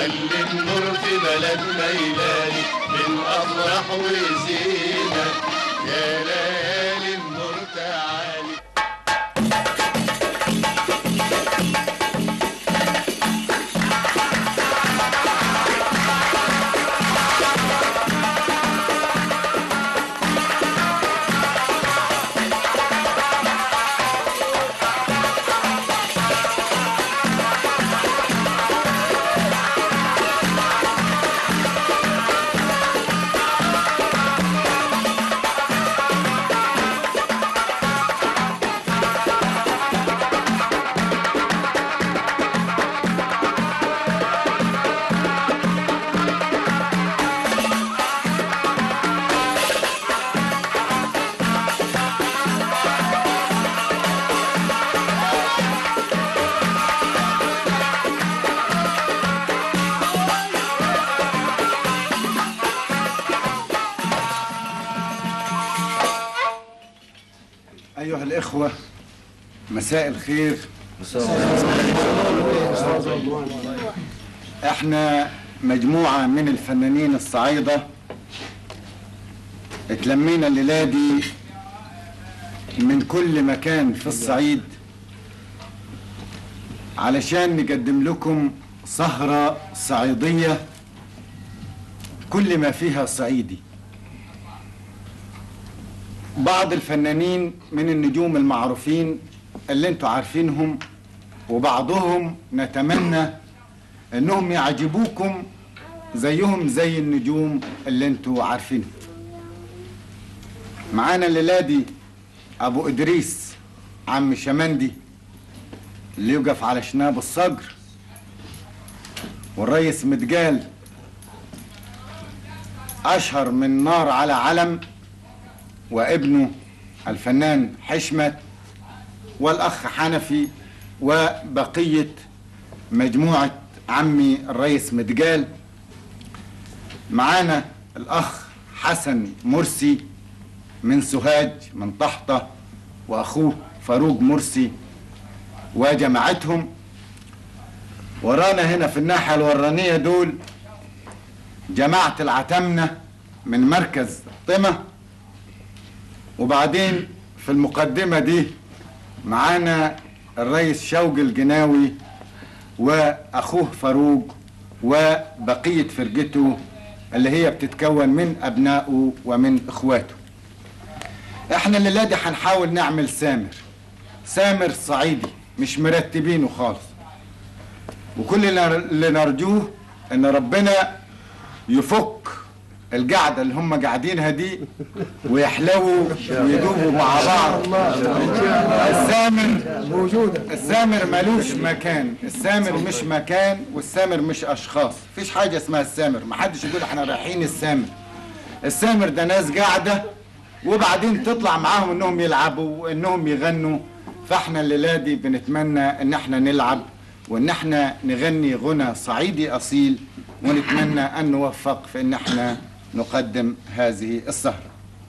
خلي النور في بلدنا يلالي من افراح وزينه يا ليالي النور تعالي أيها الإخوة مساء الخير احنا مجموعة من الفنانين الصعايدة اتلمينا الليلة دي من كل مكان في الصعيد علشان نقدم لكم سهرة صعيدية كل ما فيها صعيدي بعض الفنانين من النجوم المعروفين اللي انتوا عارفينهم وبعضهم نتمنى انهم يعجبوكم زيهم زي النجوم اللي انتوا عارفينهم معانا الليلة دي ابو ادريس عم شمندي اللي يقف على شناب الصقر والريس متقال اشهر من نار على علم وابنه الفنان حشمت والأخ حنفي وبقية مجموعة عمي الريس مدجال معانا الأخ حسن مرسي من سوهاج من طحطة وأخوه فاروق مرسي وجماعتهم ورانا هنا في الناحية الورانية دول جماعة العتمنة من مركز طمة وبعدين في المقدمة دي معانا الرئيس شوقي الجناوي وأخوه فاروق وبقية فرقته اللي هي بتتكون من أبنائه ومن إخواته احنا الليلة دي هنحاول نعمل سامر سامر صعيدي مش مرتبينه خالص وكل اللي اللي نرجوه ان ربنا يفك القعدة اللي هم قاعدينها دي ويحلووا ويدوبوا مع بعض السامر موجودة السامر ملوش مكان السامر مش مكان والسامر مش اشخاص مفيش حاجة اسمها السامر محدش يقول احنا رايحين السامر السامر ده ناس قاعدة وبعدين تطلع معاهم انهم يلعبوا وانهم يغنوا فاحنا الليلة دي بنتمنى ان احنا نلعب وان احنا نغني غنى صعيدي اصيل ونتمنى ان نوفق في ان احنا نقدم هذه السهرة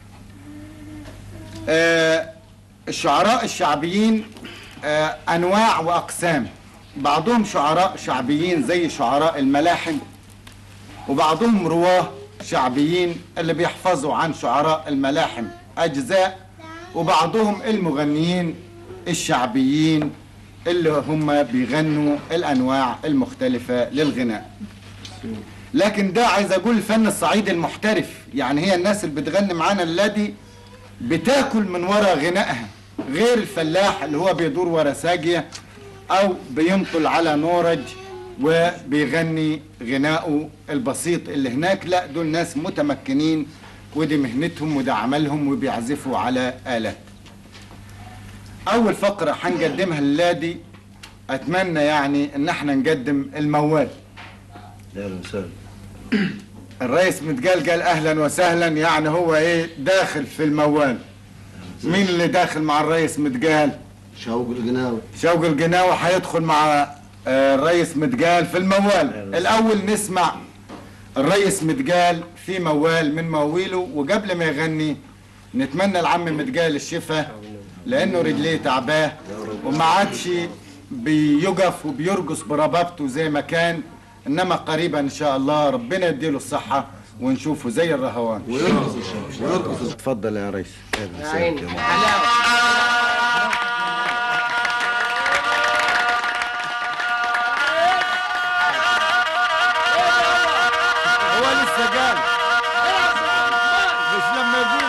آه الشعراء الشعبيين آه انواع واقسام بعضهم شعراء شعبيين زي شعراء الملاحم وبعضهم رواه شعبيين اللي بيحفظوا عن شعراء الملاحم اجزاء وبعضهم المغنيين الشعبيين اللي هم بيغنوا الانواع المختلفه للغناء لكن ده عايز اقول الفن الصعيدي المحترف يعني هي الناس اللي بتغني معانا الذي بتاكل من ورا غنائها غير الفلاح اللي هو بيدور ورا ساقية او بينطل على نورج وبيغني غناءه البسيط اللي هناك لا دول ناس متمكنين ودي مهنتهم وده عملهم وبيعزفوا على آلات اول فقرة هنقدمها للادي اتمنى يعني ان احنا نقدم الموال اهلا وسهلا الرئيس متقال قال اهلا وسهلا يعني هو ايه داخل في الموال مين اللي داخل مع الرئيس متقال شوق القناوي شوقي القناوي هيدخل مع آه، الرئيس متقال في الموال الاول نسمع الرئيس متقال في موال من مواويله وقبل ما يغني نتمنى العم متقال الشفاء لانه رجليه تعباه وما عادش بيقف وبيرقص بربابته زي ما كان انما قريبا ان شاء الله ربنا يديله الصحه ونشوفه زي الرهوان ويرقص الشباب ويرقص اتفضل يا ريس اهلا وسهلا يا جماعة. هو لسه قال مش لما يقول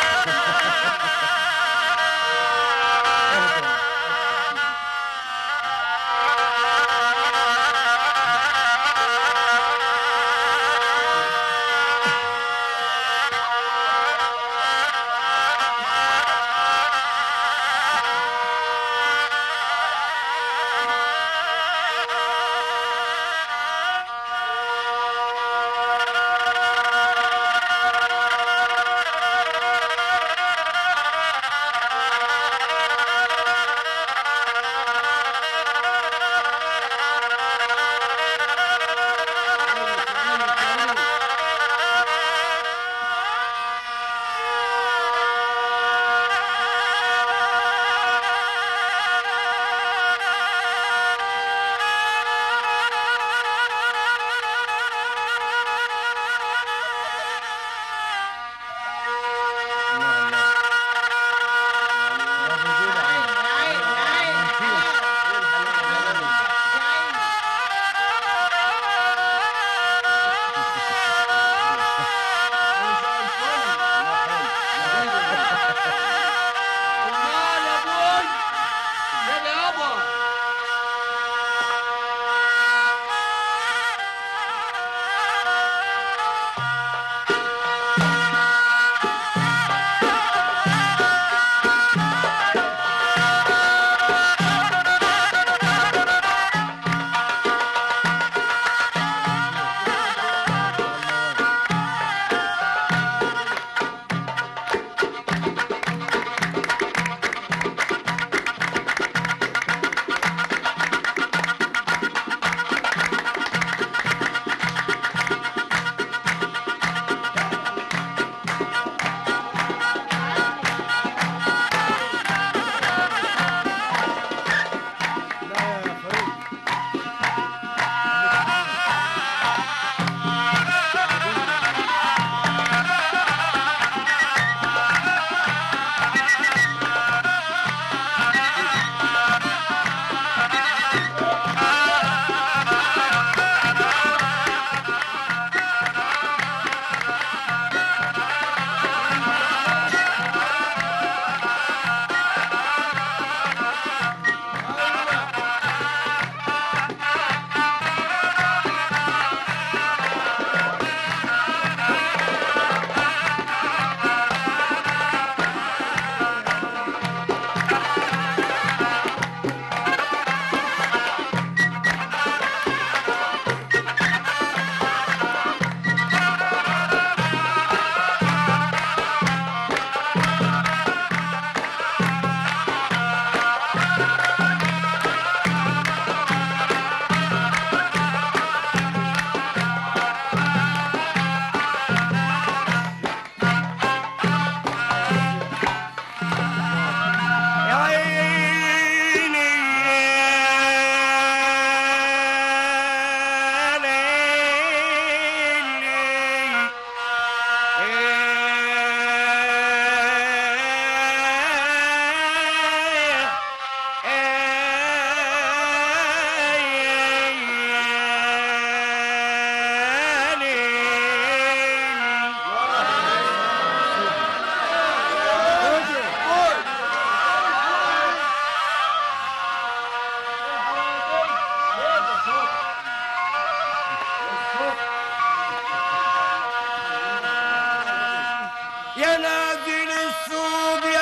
يا نازل السوق يا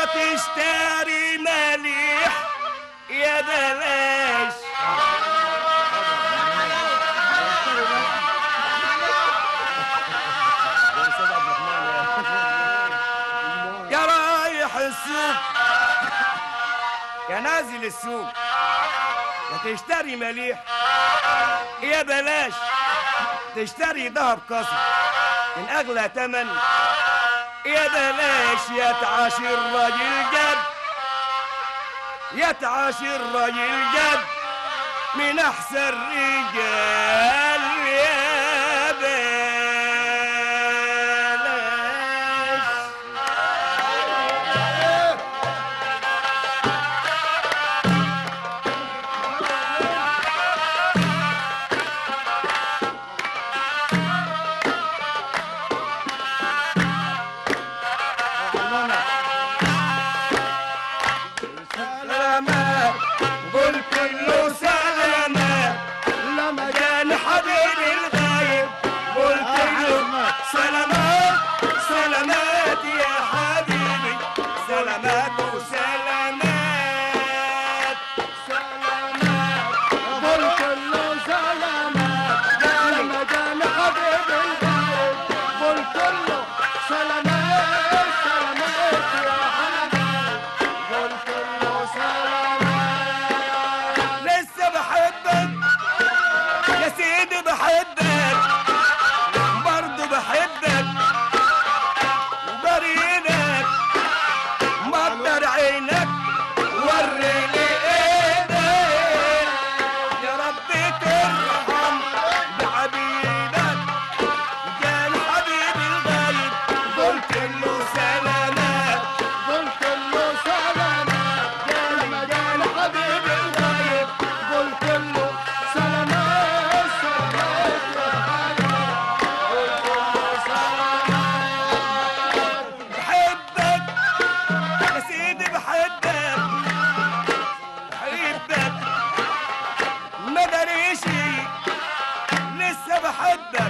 تشتري مليح يا بلاش يا رايح السوق يا نازل السوق يا تشتري مليح يا بلاش تشتري ذهب قصر من اغلى تمن يا بلاش يا تعاشر راجل جد يا تعاشر راجل جد من احسن رجال يا بلاش سلامات قلت له سلامات لما كان حبيبي الغايب قلت له سلامات سلامات يا حبيبي سلامات وسلامات سلامات قلت له سلامات لما كان حبيبي الغايب قلت له سلامات سلامات يا حبيبي قلت له سلامات لسه بحبك يا سيدي بحبك برضه بحبك وبرينك مقدر عينك وريني ايدك يا رب ترحم بعبيدك كان حبيبي الغايب قلت له سلامات قلت له سلامات كان كان حبيبي الغايب قلت له سلامات سلامات يا حبيبي قلت له سلامات بحبك يا سيدي بحبك بحبك ما دريشي لسه بحبك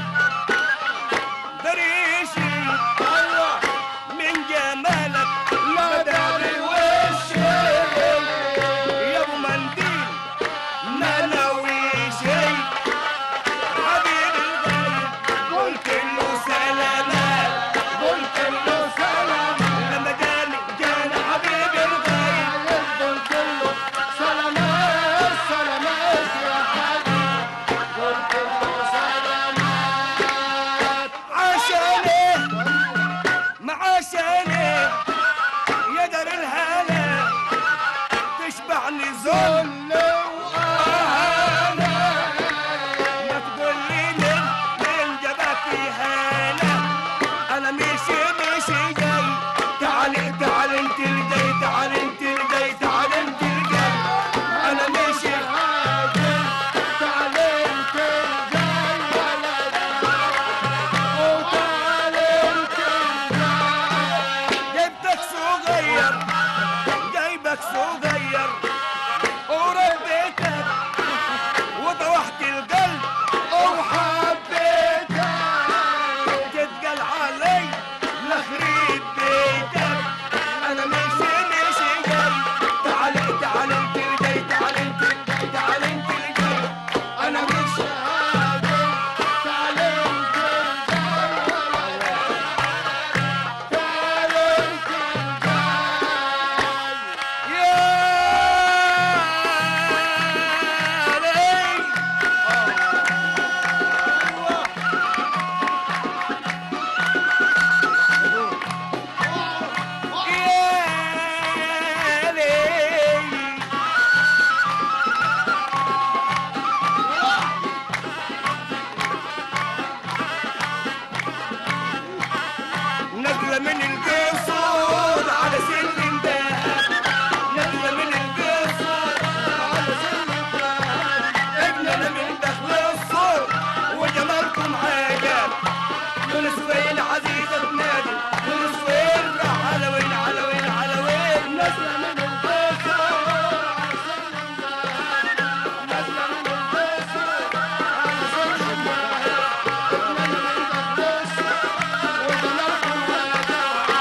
دريشي ايوه من جمالك ما داري وشي يا ابو منديل ما ناوي شي حبيبي الغايب قلت له سلامات قلت له سلامات لما جاني جاني حبيبي الغايب قلت له سلامات سلامات يا حبيبي قلت له سلامات عشاني ما عشاني يا دار الهنا تشبعني ذل وأهانة ما تقول لي من من جبك هانا انا مشي مشي جاي تعال تعال انت الجاي تعال انت الجاي تعال انت الجاي انا مشي تعال انت الجاي وتعال انت الجاي جبتك صغير جايبك صغير وربيتك وضوحت القلب وحبيتك تتقل علي لخريب بيتك انا ماشي ماشي جاي تعال تعال انت الجاي تعال انت الجاي تعال انت الجاي انا مش هاجي تعال انت الجاي تعال انت الجاي يا ليل يا ليل نقلة من القصور على سن دهب نقلة من القصور على سن دهب ابننا من دخل الصور وجمالكم عجب من سويل عزيزة تنادي من سويل على وين على وين على وين نقلة من القصور على سن دهب نقلة من القصور على سن دهب ابننا من دخل الصور وجمالكم عجب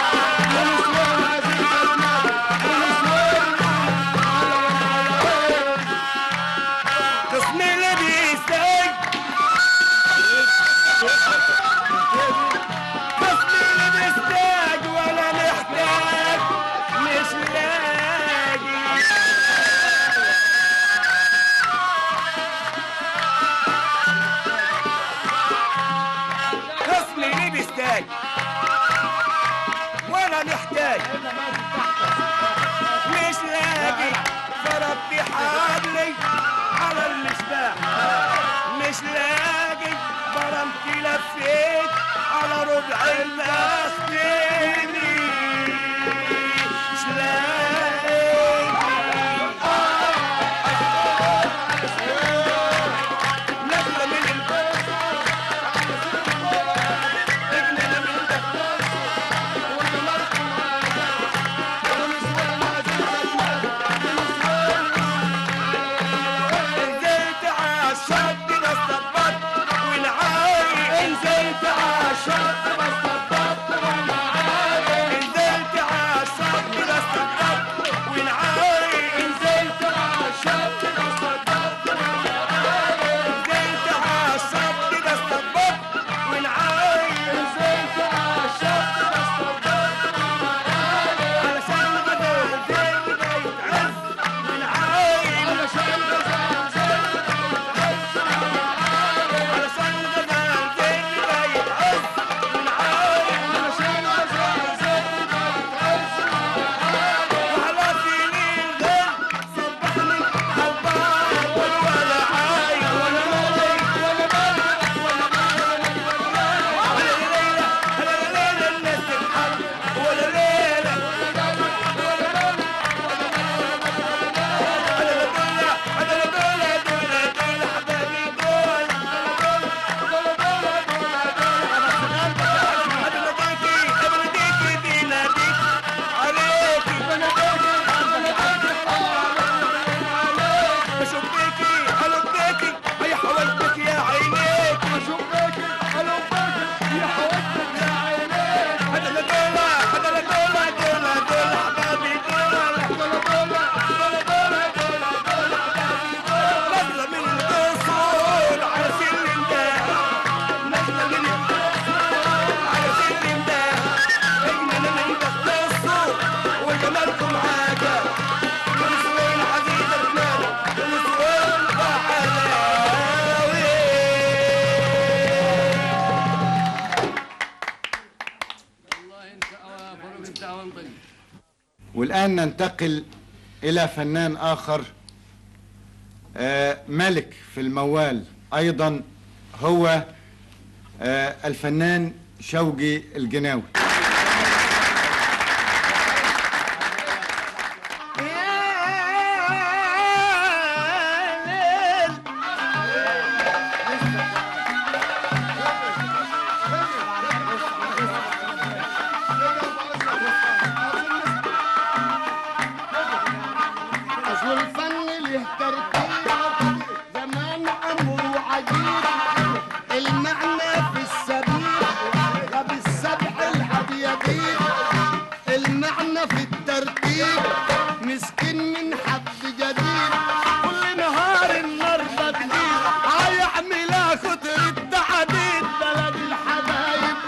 والآن ننتقل إلى فنان آخر آه، ملك في الموال أيضا هو آه، الفنان شوقي الجناوي أصل الفن له ترتيب زمان أمره عجيب المعنى في السبيل غب السبع الأبيضين المعنى في الترتيب مسكين من حب جديد كل نهار النار بتزيد هيعملها كتر التحديد بلد الحبايب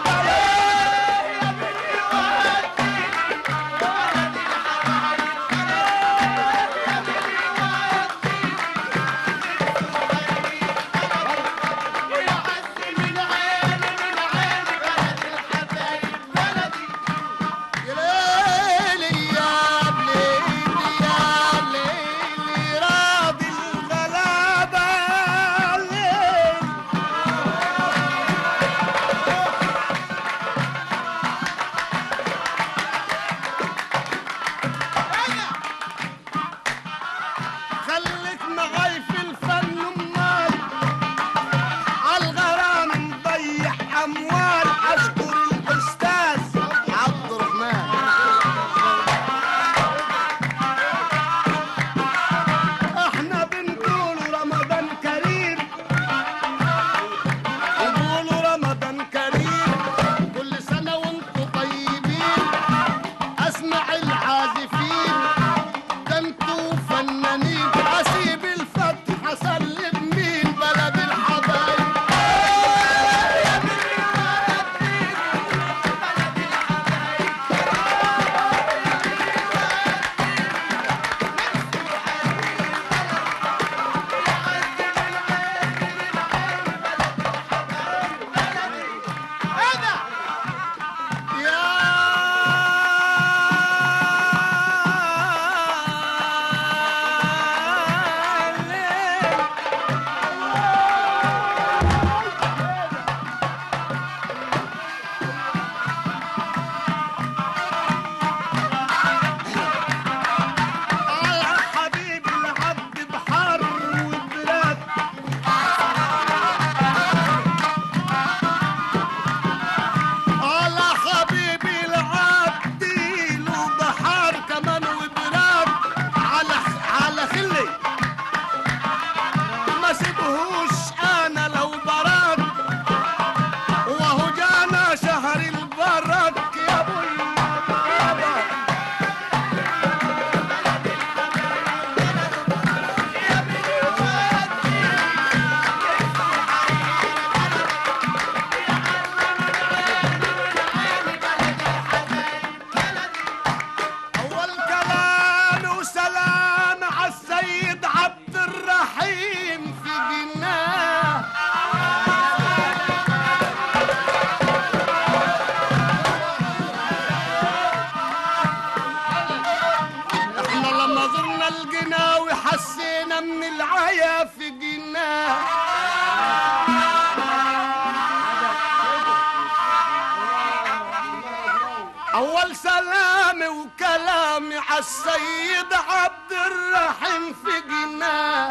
سلامي وكلامي عالسيد عبد الرحيم في جناه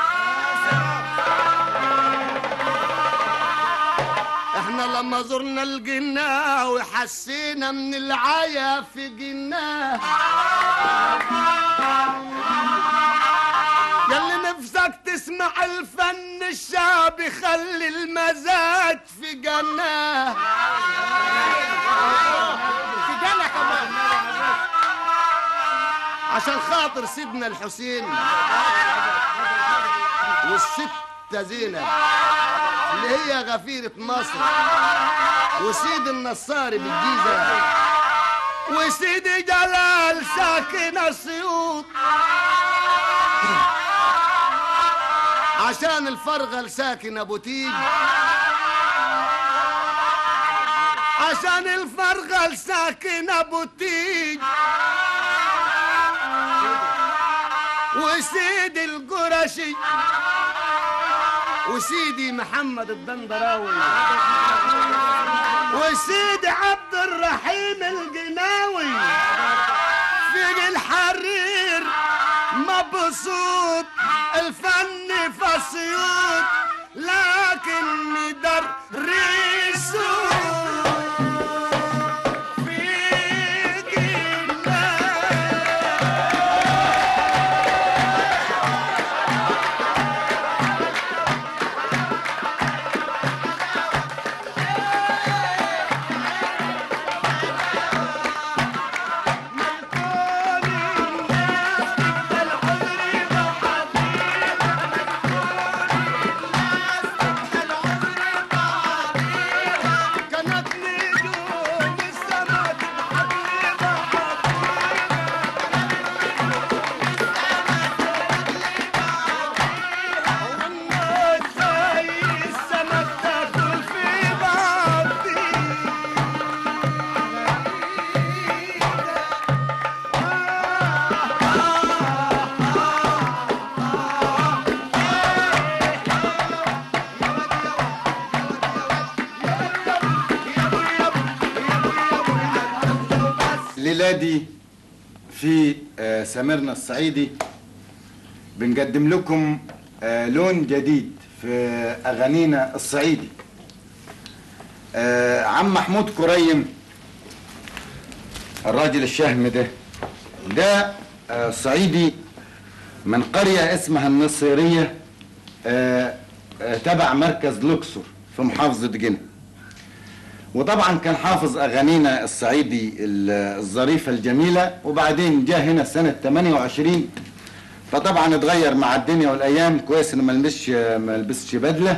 احنا لما زرنا الجناه وحسينا من العيا في جناه ياللي نفسك تسمع الفن الشعبي خلي المزاج في جناه في جنة كمان عشان خاطر سيدنا الحسين والستة زينب اللي هي غفيرة مصر وسيد النصاري بالجيزة وسيدي جلال ساكن اسيوط عشان الفرغل ساكن ابو تيج عشان الفرغل ساكن ابو تيج وسيدي القرشي وسيدي محمد الدندراوي وسيدي عبد الرحيم القناوي في الحرير مبسوط الفن فصيوط لكن مدر ريسو في جنان كانت نجوم السما تضحك لي والناس زي السما بتاكل في بعضي الليلة دي في آه، سميرنا الصعيدي بنقدم لكم آه، لون جديد في أغانينا الصعيدي آه، عم محمود كريم الراجل الشهم ده ده آه، صعيدي من قرية اسمها النصيرية آه، آه، تبع مركز لوكسور في محافظة جنة وطبعا كان حافظ اغانينا الصعيدي ال- الظريفه الجميله وبعدين جه هنا سنه 28 فطبعا اتغير مع الدنيا والايام كويس انه ما لبسش ما لبسش بدله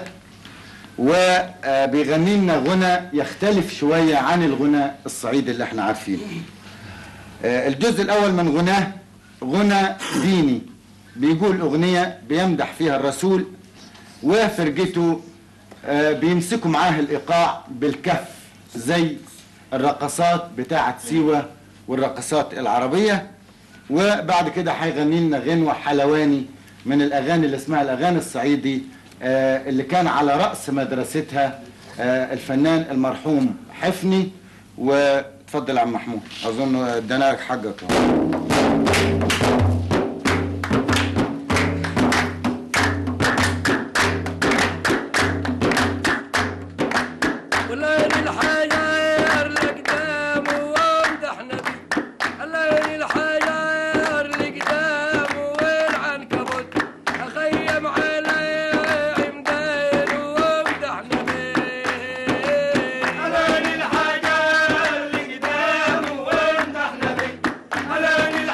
وبيغني لنا غنى يختلف شويه عن الغنى الصعيدي اللي احنا عارفينه آه، الجزء الاول من غناه غنى ديني بيقول اغنيه بيمدح فيها الرسول وفرقته آه، بيمسكوا معاه الايقاع بالكف زي الرقصات بتاعه سيوه والرقصات العربيه وبعد كده هيغني لنا غنوه حلواني من الاغاني اللي اسمها الاغاني الصعيدي آه، اللي كان على راس مدرستها آه، الفنان المرحوم حفني وتفضل يا عم محمود اظن ادانا لك حقك أهو. ولين الحجر لقدام وامدح نبي لين الحجر لقدام والعنكبوت اخيم علي عمدان وامدح نبي لين الحجر لقدام وامدح نبي لين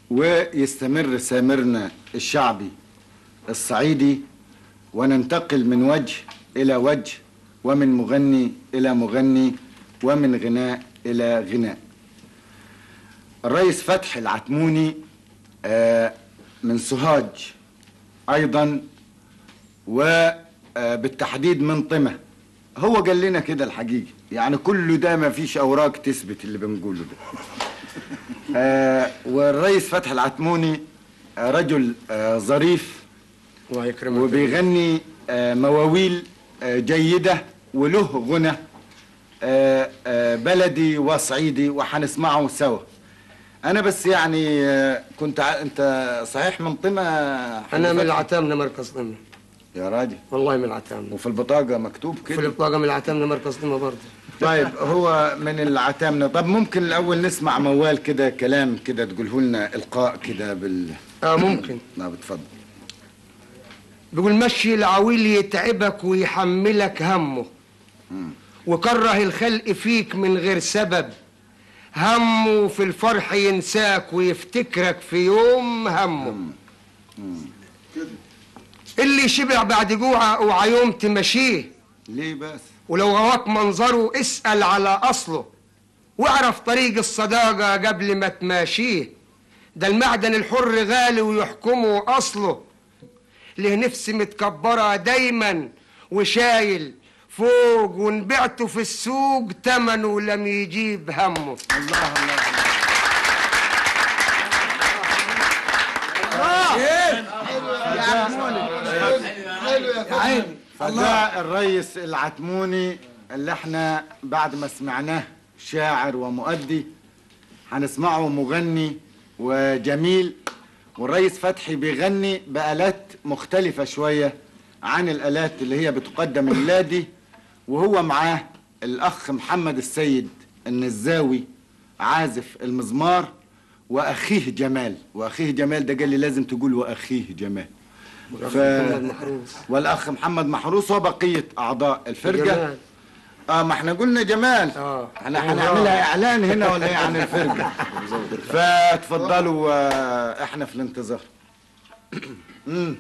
ويستمر سامرنا الشعبي الصعيدي وننتقل من وجه إلى وجه ومن مغني إلى مغني ومن غناء إلى غناء الرئيس فتحي العتموني آه، من سوهاج أيضا وبالتحديد من طمة هو قال لنا كده الحقيقة يعني كل ده ما فيش أوراق تثبت اللي بنقوله ده آه، والرئيس فتحي العتموني آه، رجل آه، ظريف الله يكرمك وبيغني آه، مواويل آه، جيدة وله غنى آه، آه، بلدي وصعيدي وحنسمعه سوا أنا بس يعني آه، كنت ع... أنت صحيح من طمة انا من العتامنة مركز ضمن يا راجل والله من العتامنة وفي البطاقة مكتوب في كده البطاقة من العتامنة مركز ضمن برضه طيب هو من العتامنة طب ممكن الأول نسمع موال كده كلام كده تقوله لنا إلقاء كده بال اه ممكن لا بتفضل بيقول مشي العويل يتعبك ويحملك همه وكره الخلق فيك من غير سبب همه في الفرح ينساك ويفتكرك في يوم همه اللي شبع بعد جوع وعيوم تمشيه ليه بس ولو غواك منظره اسأل على أصله واعرف طريق الصداقة قبل ما تماشيه ده المعدن الحر غالي ويحكمه أصله له نفس متكبرة دايما وشايل فوق ونبعته في السوق تمنه لم يجيب همه الله الله فده الريس العتموني اللي احنا بعد ما سمعناه شاعر ومؤدي هنسمعه مغني وجميل والريس فتحي بيغني بآلات مختلفة شوية عن الآلات اللي هي بتقدم اللادي وهو معاه الأخ محمد السيد النزاوي عازف المزمار وأخيه جمال وأخيه جمال ده قال لي لازم تقول وأخيه جمال ف... محمد محروس والأخ محمد محروس وبقية أعضاء الفرقة جمال. اه ما احنا قلنا جمال آه. احنا هنعملها اعلان هنا ولا ايه عن الفرقه فتفضلوا آه، احنا في الانتظار مم.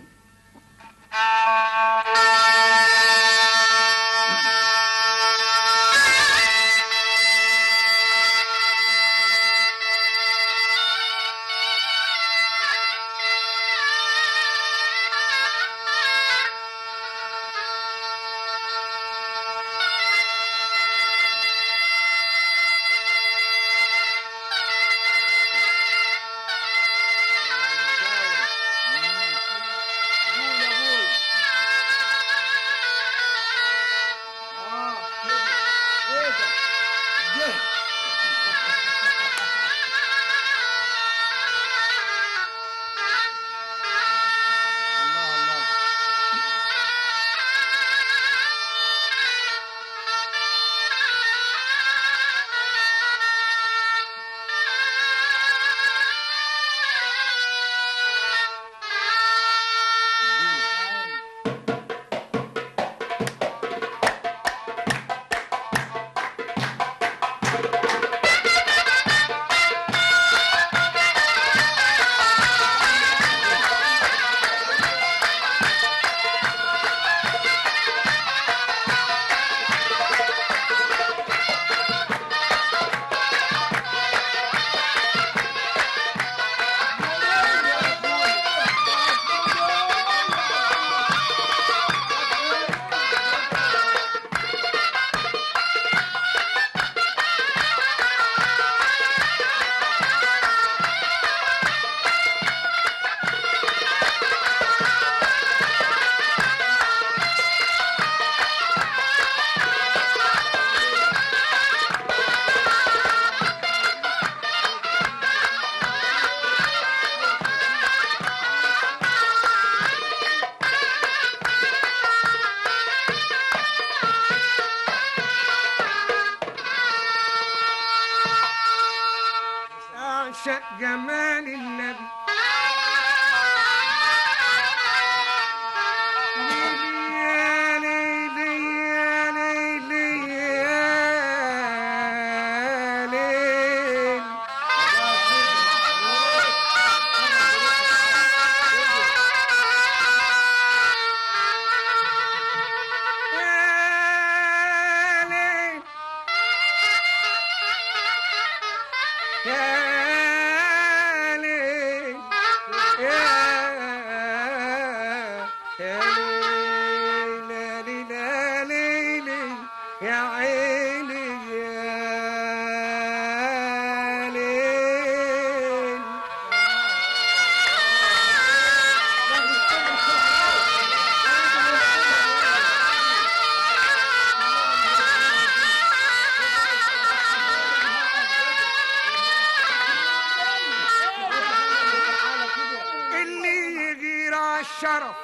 عالشرف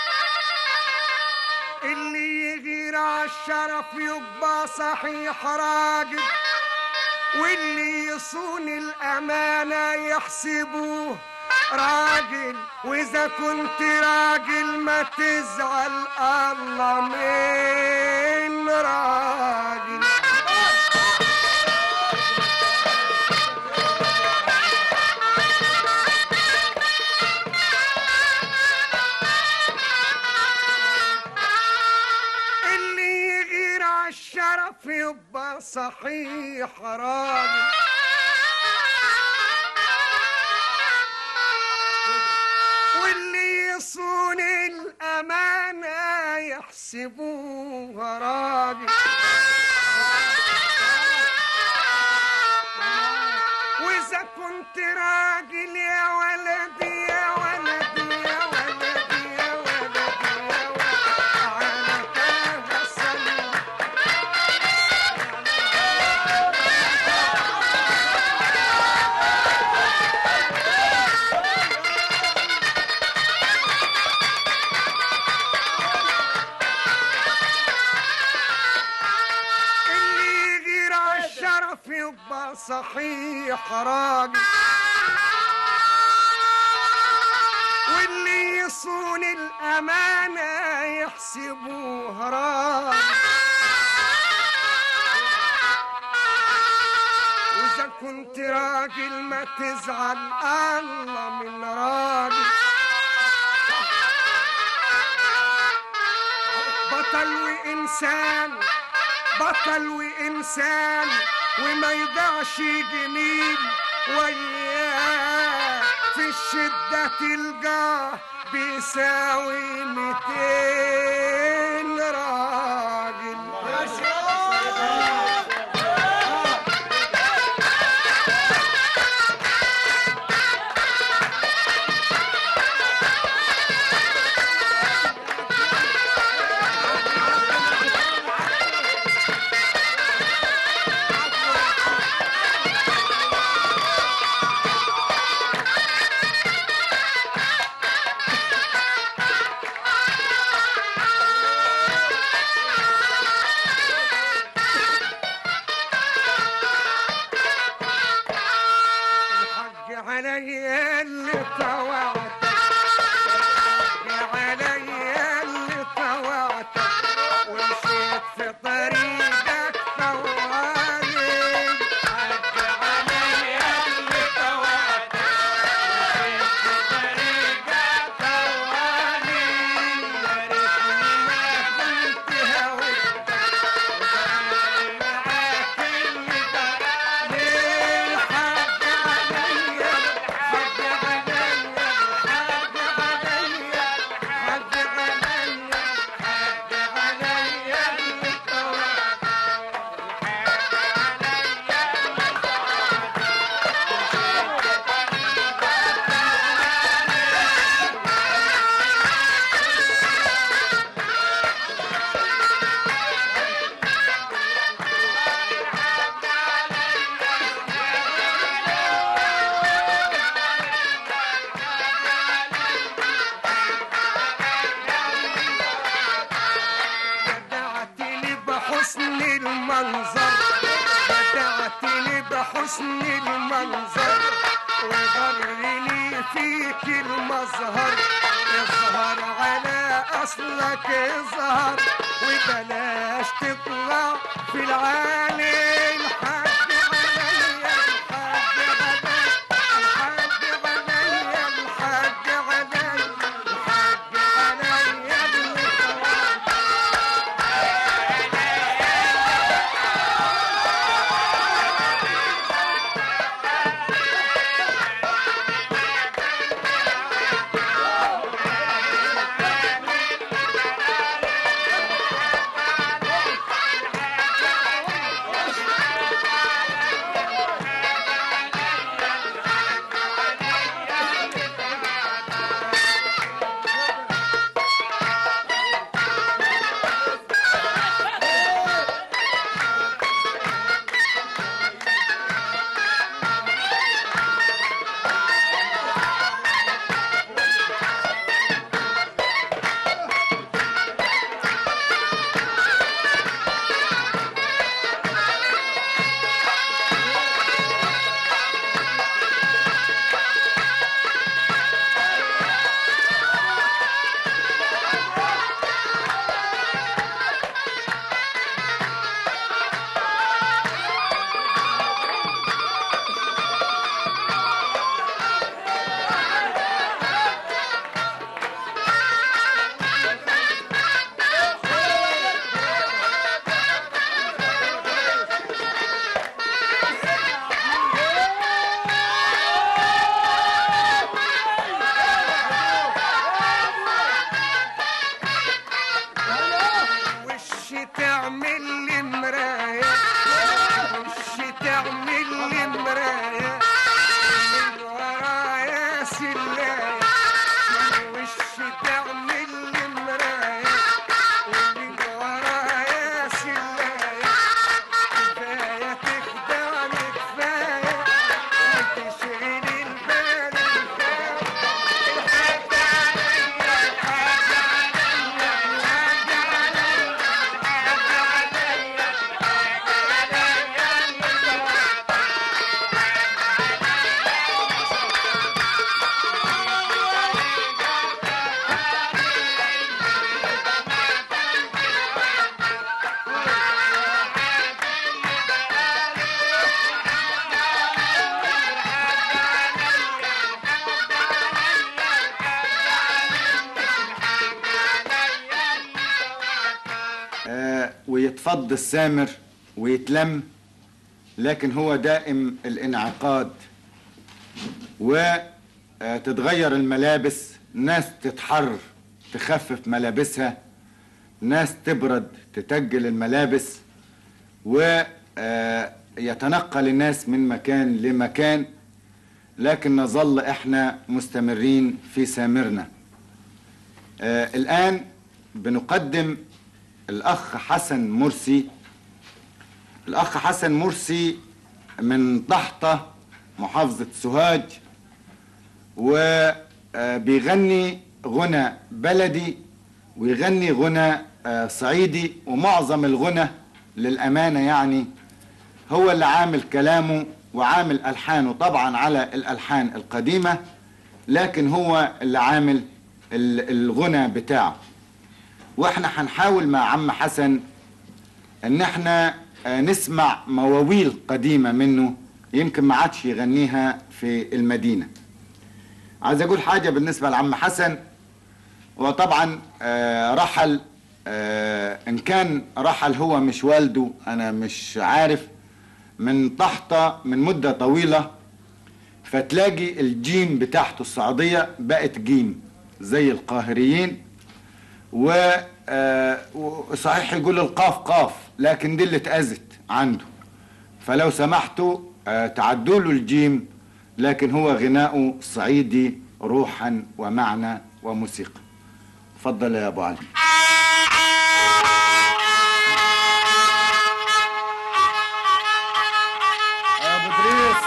اللي يغير عالشرف يبقى صحيح راجل واللي يصون الأمانة يحسبوه راجل وإذا كنت راجل ما تزعل الله من راجل اللي يغير عالشرف يبقى صحيح راجل واللي يصون الأمانة يحسبوها راجل وإذا كنت راجل يا ولدي يا ولدي يا ولدي يا ولدي يا ولدي على كهف السلام اللي يغير عالشرف يبقى صحيح راجل واللي يصون الأمانة يحسبوها راجل وإذا كنت راجل ما تزعل الله من راجل بطل وإنسان بطل وإنسان وما يضيعش جميل وياه في الشدة تلقاه بيساوي ميتين راجل الحق علي اللي طوعت الحق علي اللي طوعت ومشيت في طريقك طوالي الحق علي اللي طوعت ومشيت في طريقك طوالي يا ريتني ما كنت هويت وزعلت معاك اللي طوالي الحق علي الحق علي الحق علي الحق علي الحق علي اللي طوعت بدعتني بحسن المنظر بدعتني بحسن المنظر وغرني فيك المظهر اظهر على اصلك اظهر وبلاش تطلع في العالي الحق عليا الحق عليا الحق عليا الحق عليا الحق عليا بالطوال سلاية وش تعمل لي مراية واللي ورايا سلاية كفاية تخدعني كفاية وتشغل البال الحاج عليا الحاج عليا الحاج عليا الحاج عليا آه، ويتفض السامر ويتلم لكن هو دائم الانعقاد وتتغير الملابس ناس تتحر تخفف ملابسها ناس تبرد تتجل الملابس ويتنقل الناس من مكان لمكان لكن نظل احنا مستمرين في سامرنا آه، الآن بنقدم الأخ حسن مرسي الأخ حسن مرسي من طحطة محافظة سوهاج وبيغني غنى بلدي ويغني غنى آه، صعيدي ومعظم الغنى للأمانة يعني هو اللي عامل كلامه وعامل ألحانه طبعا على الألحان القديمة لكن هو اللي عامل ال- الغنى بتاعه واحنا هنحاول مع عم حسن ان احنا آه، نسمع مواويل قديمة منه يمكن ما عادش يغنيها في المدينة عايز اقول حاجة بالنسبة لعم حسن وطبعا آه، رحل آه، ان كان رحل هو مش والده انا مش عارف من طحطة من مدة طويلة فتلاقي الجيم بتاعته الصعيدية بقت جيم زي القاهريين و آه، وصحيح يقول القاف قاف لكن دي اللي اتأذت عنده فلو سمحتوا آه، تعدوا له الجيم لكن هو غناؤه صعيدي روحا ومعنى وموسيقى اتفضل يا ابو علي يا ابو ادريس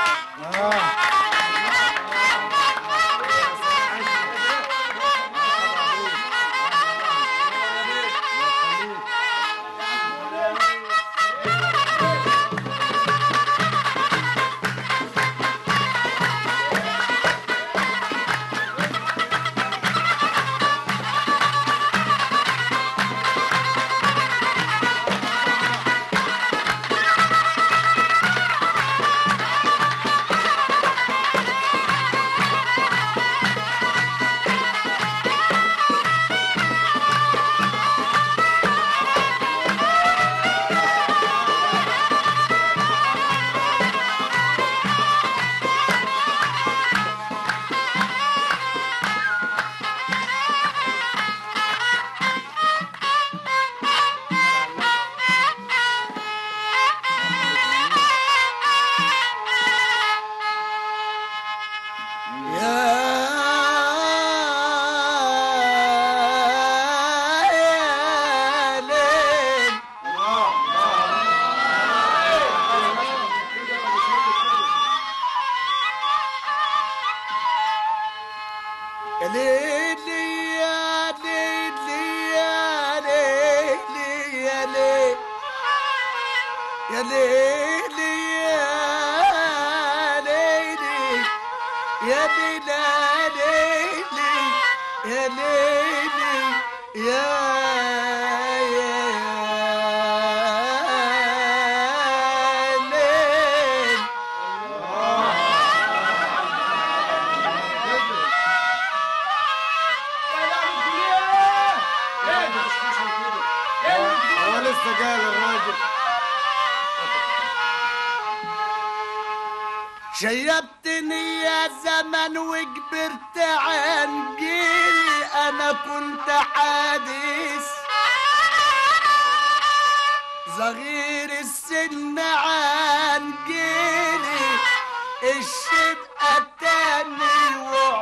يا ليل يا ليل يا ليل يا ليل يا ليل يا ليل يا ليل يا ليل يا ليل يا يا ليل هو لسه قال الراجل شيبتني يا زمن وكبرت عن جيلي انا كنت حادث صغير السن عن جيلي الشبقة التاني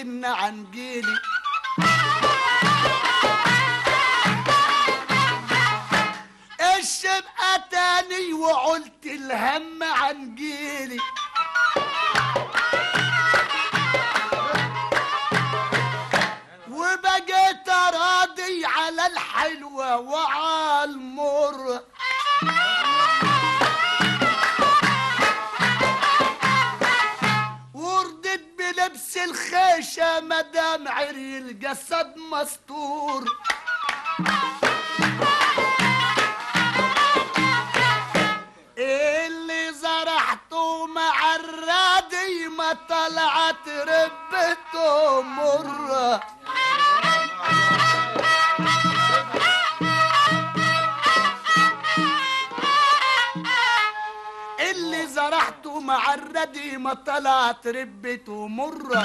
السن عن جيلي الشبقة تاني وقلت الهم عن جيلي وبقيت راضي على الحلوة وعلى المر وردت بلبس الخيشة مدام عري الجسد مستور اللي زرعته مع الرادي ما طلعت ربته مره اللي زرعته مع الردي ما طلعت ربته مرة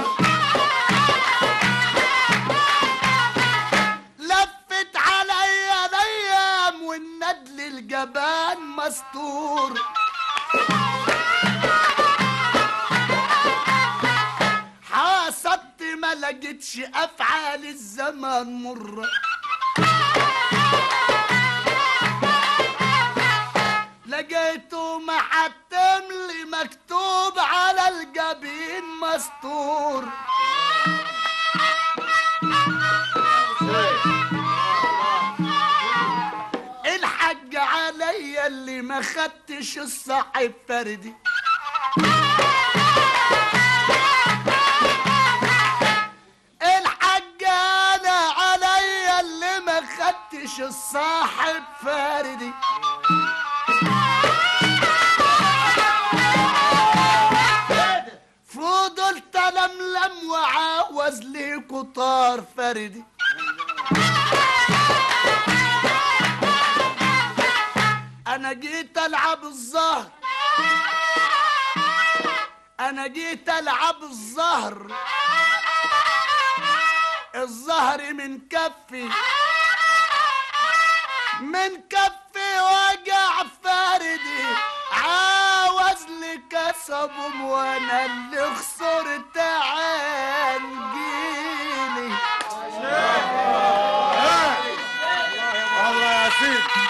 لفت عليا الايام والندل الجبان مستور حاسبت ما لقيتش افعال الزمان مره لقيته محتم لي مكتوب على الجبين مستور الحج عليا اللي ما خدتش الصاحب فردي الحج انا عليا اللي ما خدتش الصاحب فردي فضلت لملم وعاوز لي قطار فردي انا جيت العب الظهر انا جيت العب الظهر الظهر من كفي من كفي وجع فردي عاوز لي كسبهم وانا اللي خسرت عن جيلي الله يا سيدي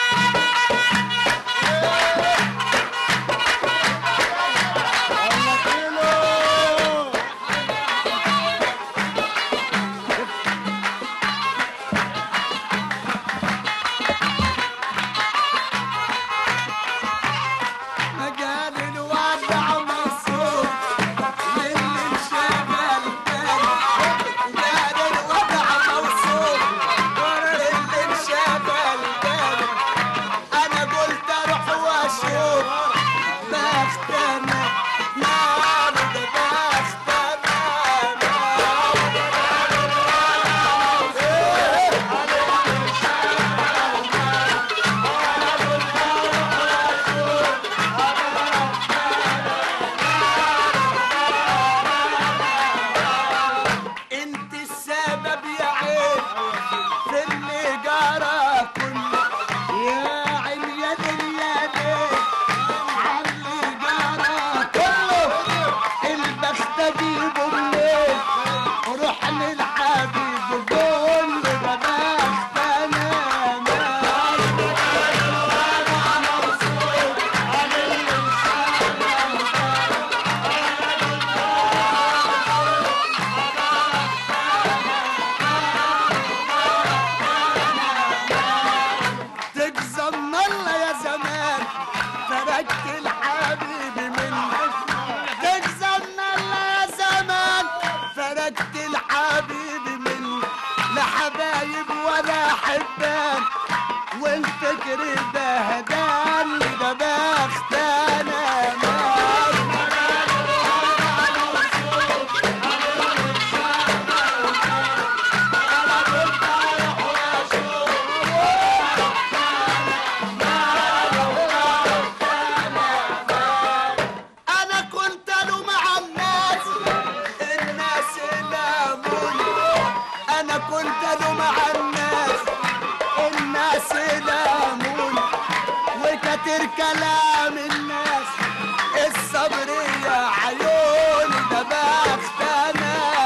مجال الوضع مصروف للي انشغل بالي مجال الوضع موصوف للي انشغل بالي انا قلت اروح واشوف بختنا نار ده بختنا انت السبب يا عين في اللي جرى كله يا عين يا دل يا دل عاللي جرى كله البخت اجيبه منين روح للحبيب قول له ده بخت انا تجزم الله يا زمان تركت الحبيب منك تجزم الله يا زمان فرقت الحبيب منك لا حبايب ولا حبان والفكر بهدان ده بخت انا مان انا كنت له مع الناس الناس لاموني انا كنت له مع الناس الناس لاموني وكتر كلام الناس الصبر يا عيوني ده بخت انا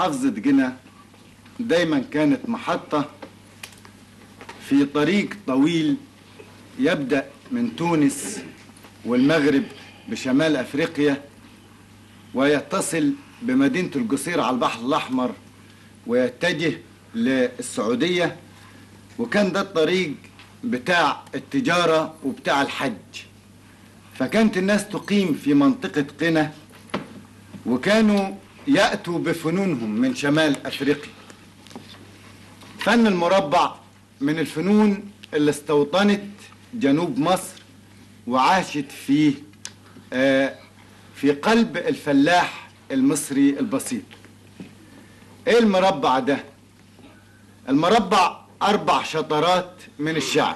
محافظة جنة دايما كانت محطة في طريق طويل يبدأ من تونس والمغرب بشمال أفريقيا ويتصل بمدينة القصير على البحر الأحمر ويتجه للسعودية وكان ده الطريق بتاع التجارة وبتاع الحج فكانت الناس تقيم في منطقة قنا وكانوا يأتوا بفنونهم من شمال أفريقيا فن المربع من الفنون اللي استوطنت جنوب مصر وعاشت في آه، في قلب الفلاح المصري البسيط ايه المربع ده المربع اربع شطرات من الشعر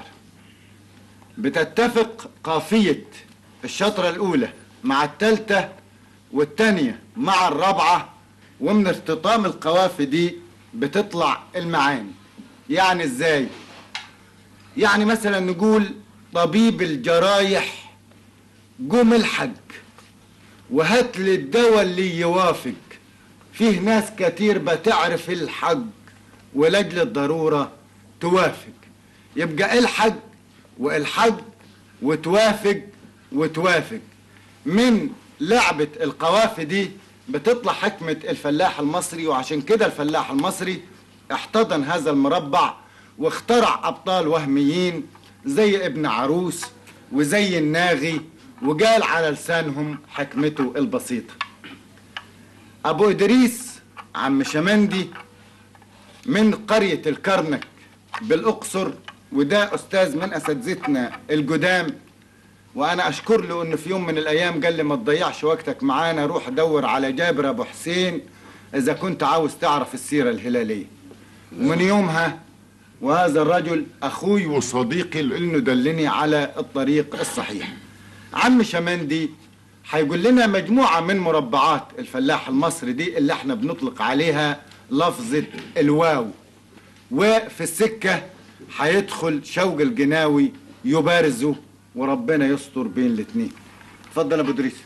بتتفق قافية الشطرة الاولى مع التالتة والتانية مع الرابعة ومن ارتطام القوافي دي بتطلع المعاني يعني ازاي يعني مثلا نقول طبيب الجرايح قوم الحق وهات لي الدواء اللي يوافق فيه ناس كتير بتعرف الحق ولاجل الضرورة توافق يبقى الحق والحق وتوافق وتوافق من لعبة القوافي دي بتطلع حكمة الفلاح المصري وعشان كده الفلاح المصري احتضن هذا المربع واخترع أبطال وهميين زي ابن عروس وزي الناغي وقال على لسانهم حكمته البسيطة أبو إدريس عم شمندي من قرية الكرنك بالأقصر وده أستاذ من أساتذتنا القدام وأنا أشكر له إنه في يوم من الأيام قال لي ما تضيعش وقتك معانا روح دور على جابر أبو حسين إذا كنت عاوز تعرف السيرة الهلالية ومن يومها وهذا الرجل أخوي وصديقي لأنه دلني على الطريق الصحيح عم شمندي هيقول لنا مجموعة من مربعات الفلاح المصري دي اللي احنا بنطلق عليها لفظة الواو وفي السكة هيدخل شوق الجناوي يبارزه وربنا يستر بين الاتنين اتفضل يا ابو ادريس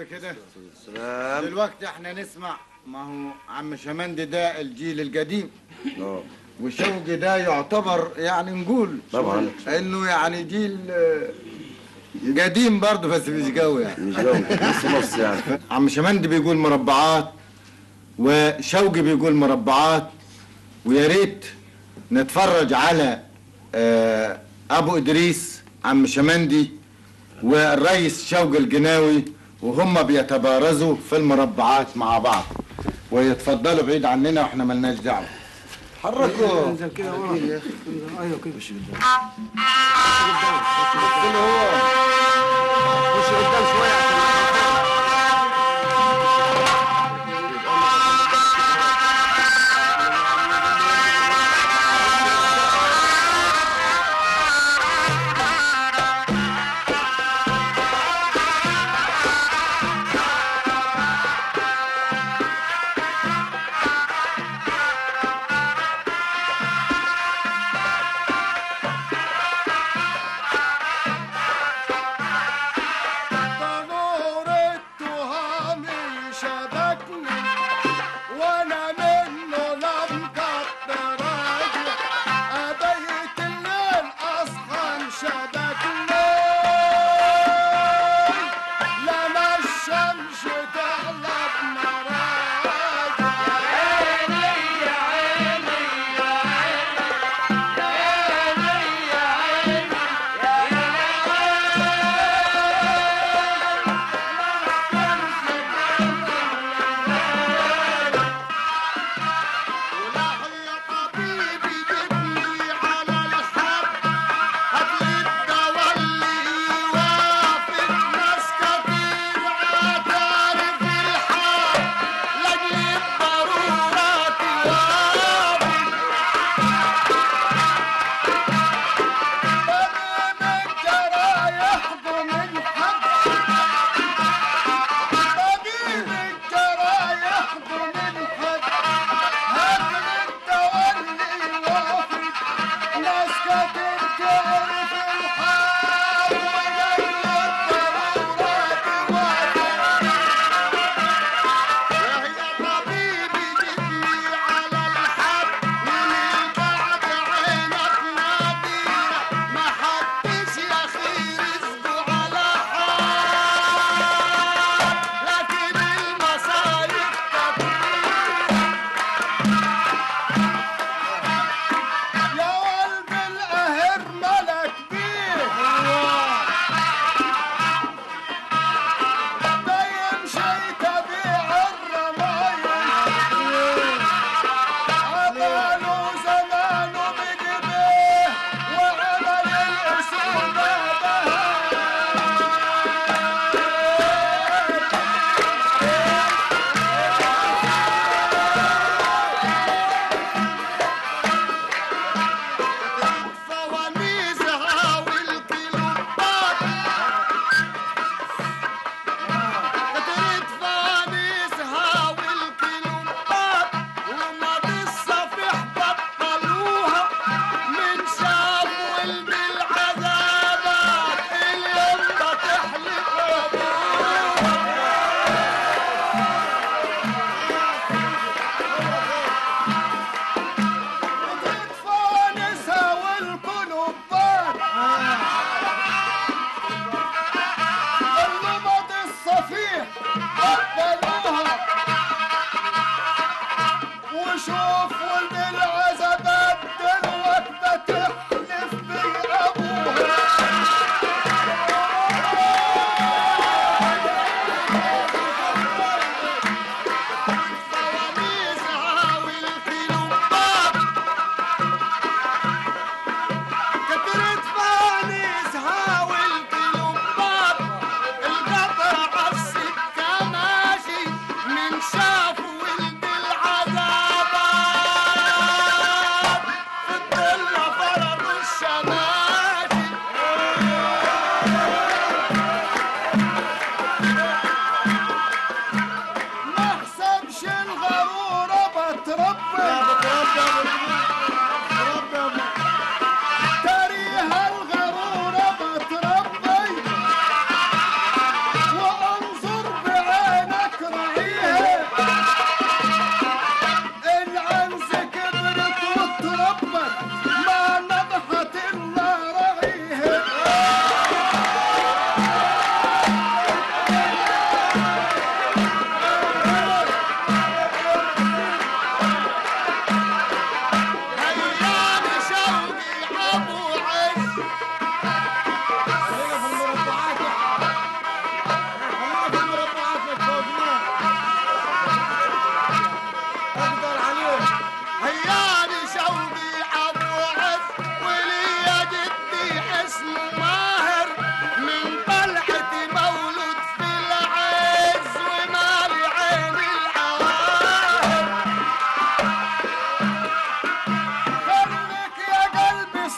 النبي كده سلام دلوقتي احنا نسمع ما هو عم شمندي ده الجيل القديم اه وشوقي ده يعتبر يعني نقول طبعاً. انه يعني جيل آه، قديم برضه بس مش قوي يعني مش جو نص نص يعني عم شمندي بيقول مربعات وشوقي بيقول مربعات ويا ريت نتفرج على آه، ابو ادريس عم شمندي والرئيس شوقي الجناوي وهم بيتبارزوا في المربعات مع بعض ويتفضلوا بعيد عننا واحنا ملناش دعوه حركوا انزل كده ورا ايوه كده مش قدام اللي هو خش قدام شويه عشان نور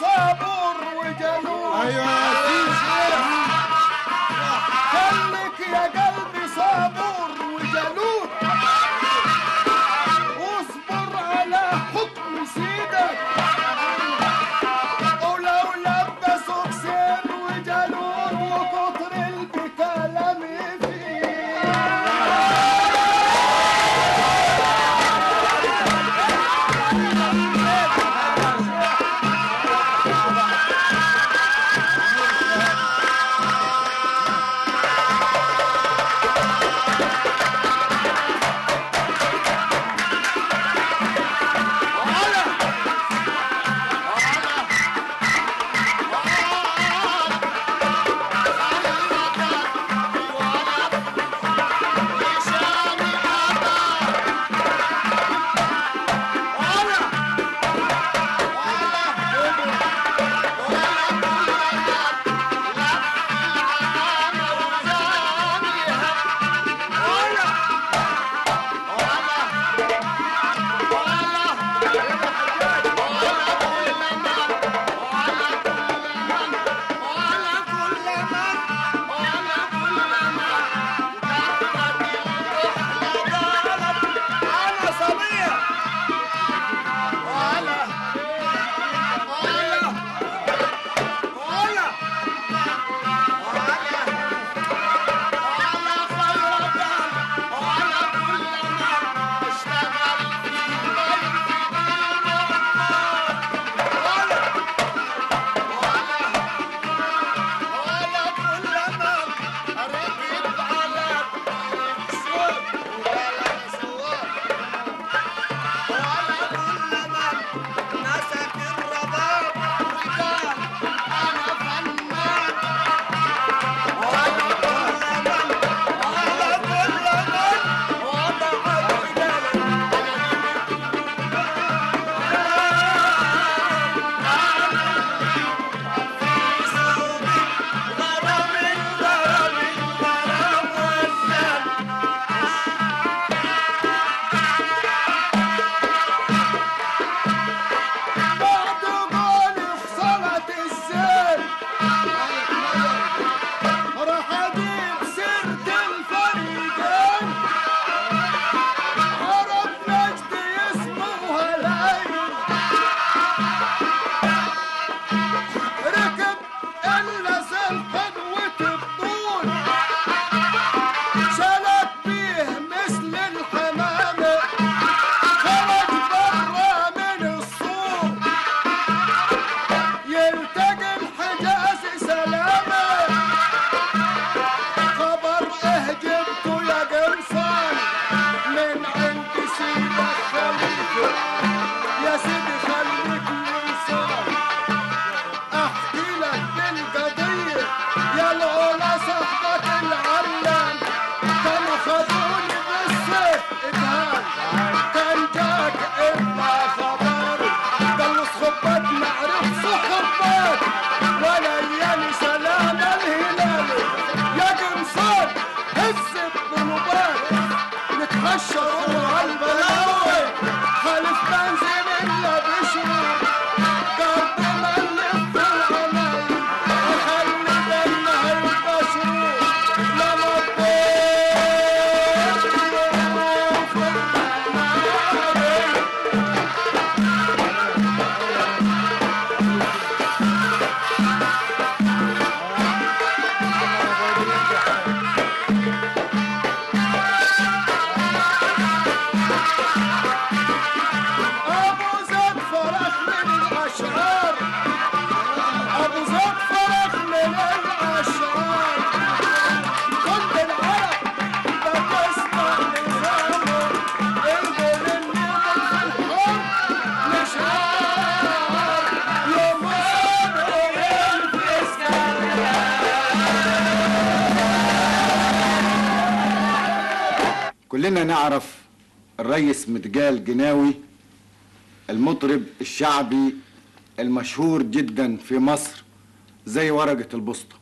صابور وجلود ايوه يا سيدي خليك يا قلبي صابور وجلود واصبر على حكم سيدك ولو لبسوك سر وجلود وكتر البكلام فيه انا صبيه ولا ولا ولا مسك الرباب وقال انا فنان وعلى كل من وعلى كل من وضع الجلال في صوبي غرام الغرام الغرام والسلام بعد قول في صلاة الزين راح اجيب سيرة الفريقين عرب نجد يسموها العين ركب الا سلحن وتبطول سلك بيه مثل الحمامه خرج برا من الصور يلتقي الحجاز سلامة خبر اهجبته يا قمصان من عند سيدة خليفة يا سيدي خليك وصال احكي لك بالقضية يا العلا صاحبك العلام كانوا خدوني بالسيف ادهان كان جاك الا خبر قال له صحبات معرف صحبات ولا ياني سلام الهلال يا قمصان هز الطلبات نتحشر على البلاوي خالف بنزين الا بشروط قلب ملف العمل وخلي دمها البشروط لا مضيت ابو زيد فرح من الاشرار ابو زيد فرح من الاشرار كل العرب بتسمع نظامه انقل النظام في الحب مشعار يومين ويلبس كلنا نعرف الريس متجال جناوي المطرب الشعبي المشهور جدا في مصر زي ورقة البسطة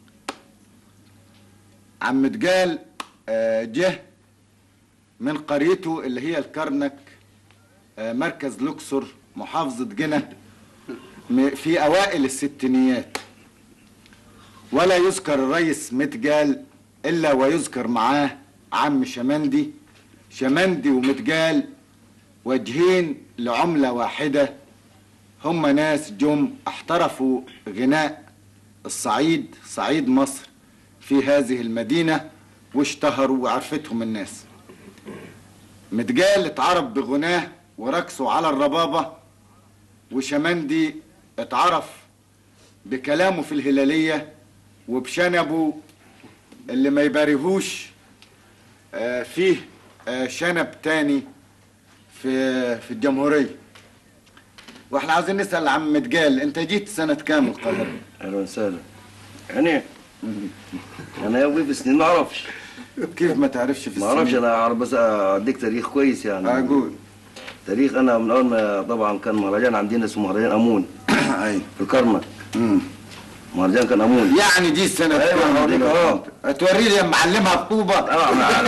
عم متجال آه، جه من قريته اللي هي الكرنك آه، مركز لوكسور محافظة جنة م- في اوائل الستينيات ولا يذكر الرئيس متجال الا ويذكر معاه عم شمندي شمندي ومتجال وجهين لعملة واحدة هم ناس جم احترفوا غناء الصعيد صعيد مصر في هذه المدينة واشتهروا وعرفتهم الناس متجال اتعرف بغناه ورقصه على الربابة وشمندي اتعرف بكلامه في الهلالية وبشنبه اللي ما يباريهوش آه، فيه آه، شنب تاني في في الجمهورية واحنا عاوزين نسأل عم متجال انت جيت سنة كام القاهرة؟ اهلا وسهلا يعني انا يا ابوي في سنين ما اعرفش كيف ما تعرفش في ما اعرفش السنة؟ انا اعرف بس اديك تاريخ كويس يعني اقول تاريخ انا من اول ما طبعا كان مهرجان عندنا اسمه مهرجان امون اي في الكرنك مم. مهرجان كان امون يعني جيت سنة أيوة، كام؟ هوريك أهو. توري لي معلمها بطوبة اه ما-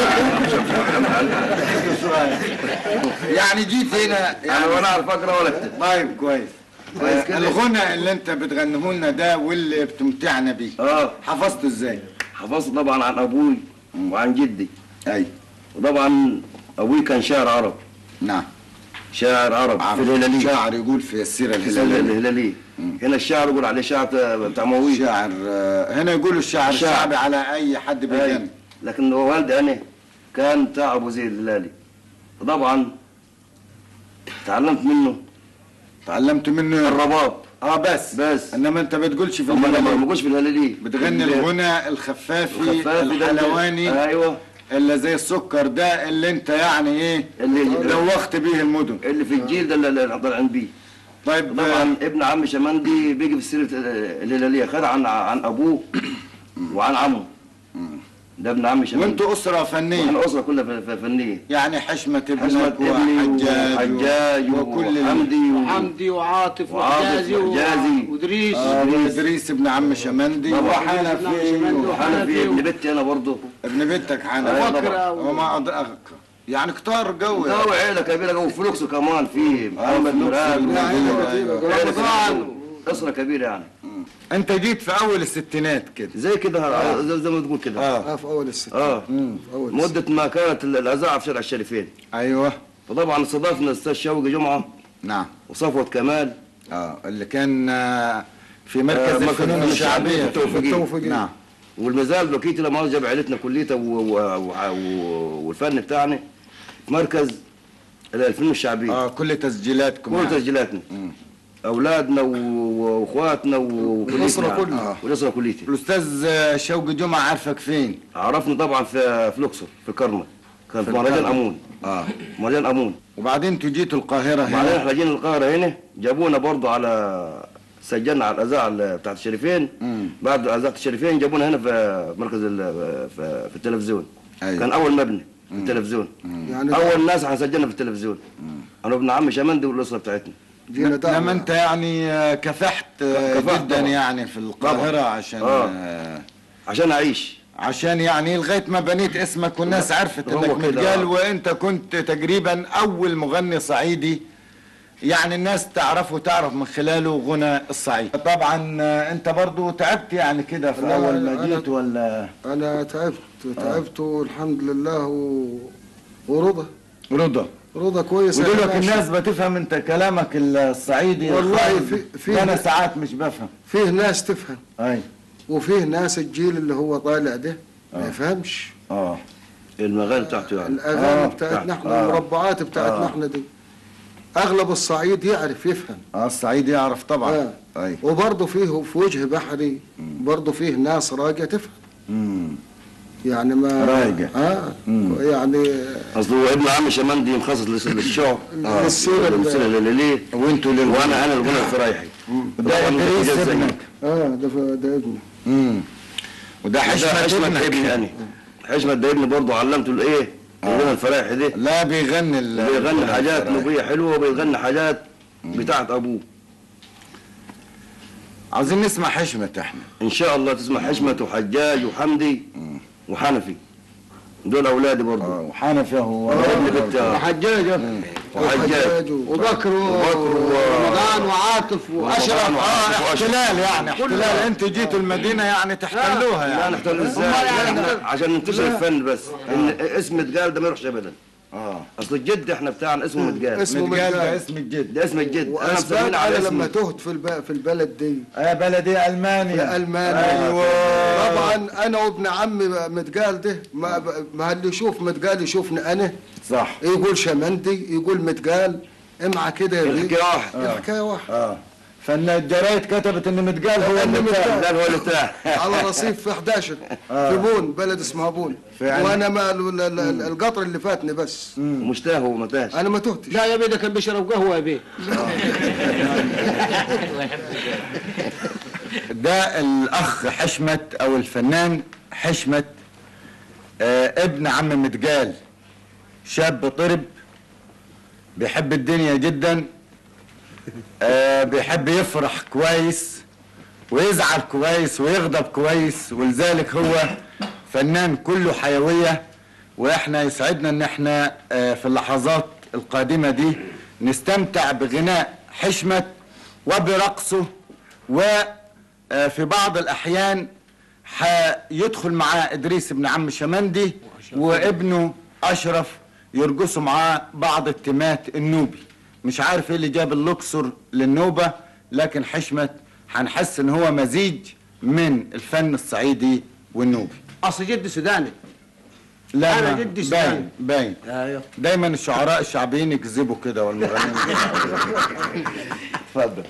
يعني جيت هنا انا ولا اعرف اقرا ولا اكتب طيب كويس كويس آه، كده. الغنى اللي انت بتغنيه لنا ده واللي بتمتعنا بيه اه حفظته ازاي؟ حفظت طبعا عن ابوي وعن جدي اي وطبعا ابوي كان شاعر عرب نعم شاعر عرب في الهلاليه شاعر يقول في السيرة الهلاليه الهلالية الهلاليه هنا الشاعر يقول عليه شاعر بتاع مويه شاعر آه، هنا يقولوا الشعر الشعر. الشعبي على اي حد أي. بيغني لكن هو والدي انا كان بتاع ابو زيد الهلالي فطبعا تعلمت منه تعلمت منه الرباب اه بس بس. انما انت بتقولش في هم ما الهلالية. بقولش في الهلاليه بتغني الغنى الخفافي الخفافي ده اللي- الحلواني ايوه اللي زي السكر ده اللي انت يعني ايه اللي دوخت بيه المدن اللي في الجيل ده اللي- اللي طالعين بيه طيب طبعا ابن عم شمندي بيجي في سيره الهلاليه خد عن عن ابوه وعن عمه ده ابن عم شمندي وانتوا اسره فنيه احنا اسره كلها ف- ف- فنيه يعني حشمة ابنك حشمة ابني وحجاج وحجاج وكل ال- وحمدي و- حمدي وعاطف وعاطف وحجازي وحجازي. وادريس آه، وادريس ابن عم شمندي طبعا. وحنفي وحنا في ابن بنتي انا برضه ابن بنتك حنفي أيوة بكرة وما أدرك يعني كتار قوي ده عيله كبيره جو فلوكسو كمان في محمد فلوكسو مراد أيوة، أيوة. عيلة رمضان. كبيرة. اسره كبيره يعني انت جيت في اول الستينات كده زي كده زي, زي ما تقول كده اه اه في اول الست اه في اول الست. مده ما كانت ال- الاذاعه في شارع الشريفين ايوه فطبعا استضافنا الاستاذ شوقي جمعه نعم وصفوت كمال اه اللي كان آه، في آه، مركز مركز الفنون الفنون الشعبيه الشعبية التوفيقية. التوفيقية. نعم والمازال بقيت لما جاب عيلتنا كليتها و- و- و- و- والفن بتاعنا في مركز الفنون الشعبيه اه كل تسجيلاتكم كل يعني. تسجيلاتنا اولادنا و- واخواتنا وكليتنا الأسرة يعني. كلها. آه. والاسره كليتي الاستاذ آه، شوقي جمعه عارفك فين عرفني طبعا في في الاقصر في الكرنك كان في في مهرجان الكرنك. امون اه مهرجان امون وبعدين انتوا جيتوا القاهره بعدين هنا احنا جينا القاهره هنا جابونا برضه على سجلنا على الاذاعه ال- بتاعت الشريفين مم. بعد اذاعه الشريفين جابونا هنا في مركز ال- في, في التلفزيون أيوة. كان اول مبنى في التلفزيون يعني اول ناس هنسجلنا في التلفزيون انا ابن عمي شمندي والاسره بتاعتنا جينا دعوة. لما انت يعني آه، كفحت آه، كفحت جدا طبعا. يعني في القاهره طبعا. عشان آه. آه، عشان اعيش عشان يعني لغايه ما بنيت اسمك والناس عرفت هو انك كده. متجال وانت كنت تقريبا اول مغني صعيدي يعني الناس تعرفه تعرف من خلاله غنى الصعيد طبعا آه، انت برضو تعبت يعني كده في لا، اول ما أنا- جيت ولا انا تعبت تعبت والحمد لله و... ورضا رضا رضا كويس ودول لك أنا الناس بتفهم انت كلامك الصعيدي والله الخالص. في- في- ده انا ساعات مش بفهم فيه ناس تفهم اي وفيه ناس الجيل اللي هو طالع ده ما يفهمش اه المغال بتاعته يعني الاغاني آه، بتاعتنا احنا آه. المربعات بتاعتنا احنا دي اغلب الصعيد يعرف يفهم اه الصعيدي يعرف طبعا آه. اي وبرضه فيه في وجه بحري برضه فيه ناس راجع تفهم امم يعني ما رايقة. اه مم. يعني اصل هو ابن عمي شمندي مخصص للس- للشعر آه. للسيرة ال- للسيرة الليلية وانتوا للغنى. وانا انا الغنى الفرايحي ده ادريس زي- ابنك اه ده ف- ده ابني امم وده ده حشمة حشمة ابنك ابني يعني حشمة ده ابني برضه علمته الايه الغنى الفرايحي ده لا بيغني ال- بيغني حاجات الفرايح. نوبية حلوة وبيغني حاجات بتاعت ابوه عاوزين نسمع حشمة احنا ان شاء الله تسمع حشمة وحجاج وحمدي وحنفي دول اولادي برضه اه وحنفي هو ابن بنت حجاج وحجاج وبكر وبكر و- ورمضان وعاطف واشرف ورمضان اه وعاطف وأشرف. احتلال يعني احتلال انتوا جيتوا المدينه يعني تحتلوها لا يعني نحتل ازاي احنا عشان ننتشر الفن بس ان اسم متقال ده ما يروحش ابدا اه اصل الجد احنا بتاعنا اسمه متقال اسمه متقال ده متقال. اسم الجد ده اسم الجد انا واسباب مسمينه على انا اسم لما تهت في الب... في البلد دي يا بلدي المانيا في المانيا ايوه طبعا انا وابن عمي متقال ده ما, ما اللي يشوف متقال يشوفني انا صح يقول شمندي يقول متقال امعى كده يا بيه. الحكايه واحد الحكايه واحده اه فالجرايد كتبت ان متقال هو إن اللي متقال. ده هو اللي بتاع على رصيف في 11 في بون بلد اسمها بون فعلا. وانا ما ال- ال- ال- القطر اللي فاتني بس مش تاه وما تاهش انا ما تهتش لا يا بيه ده كان بيشرب قهوه يا بيه ده الاخ حشمت او الفنان حشمت آه ابن عم متقال شاب طرب بيحب الدنيا جدا آه بيحب يفرح كويس ويزعل كويس ويغضب كويس ولذلك هو فنان كله حيوية واحنا يسعدنا ان احنا آه في اللحظات القادمة دي نستمتع بغناء حشمت وبرقصه وفي بعض الاحيان هيدخل معاه ادريس ابن عم شمندي وابنه اشرف يرقصوا معاه بعض التمات النوبي مش عارف ايه اللي جاب اللوكسور للنوبه لكن حشمت هنحس ان هو مزيج من الفن الصعيدي والنوبي اصل جدي سوداني لا أنا ما- جدي باين سوداني. باين ايوه دايما الشعراء الشعبيين يكذبوا كده والمغنيين اتفضل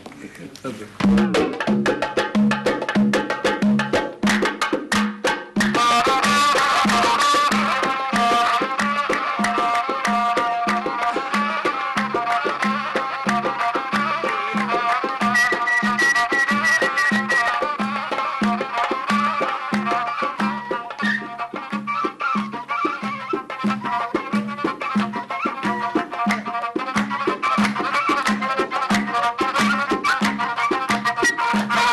Thank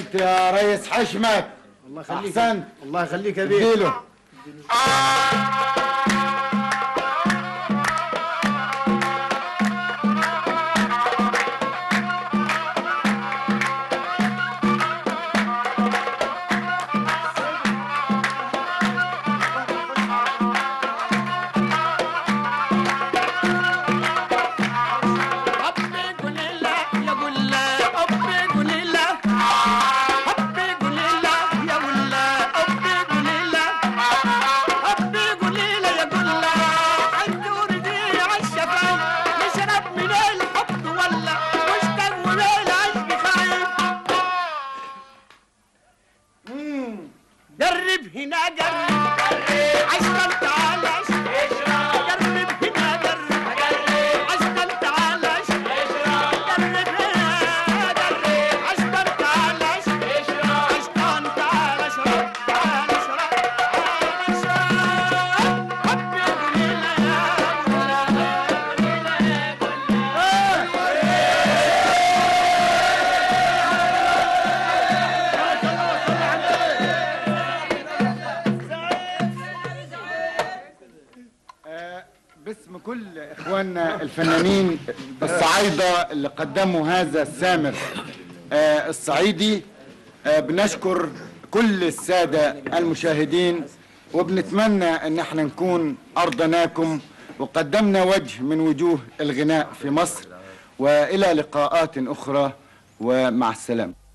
عملت يا ريس حشمت الله يخليك احسنت الله يخليك يا بيه اديله حبي قليلة يا قلة حبي قليلة حبي قليلة يا قلة حبي قليلة حبي قليلة يا قلة الدور دي عالشفايف نشرب من الحب ولا مشتاق وليلة عشق خايف جرب هنا جرب عشان تعالى جرب هنا جرب عشان تعالى جرب هنا جرب عشان تعالى عشان تعالى اشرب تعالى اشرب تعالى اشرب حبي قليلة يا باسم كل اخواننا الفنانين الصعايده اللي قدموا هذا السامر آه، الصعيدي آه، بنشكر كل الساده المشاهدين وبنتمنى ان احنا نكون ارضناكم وقدمنا وجه من وجوه الغناء في مصر والى لقاءات اخرى ومع السلامه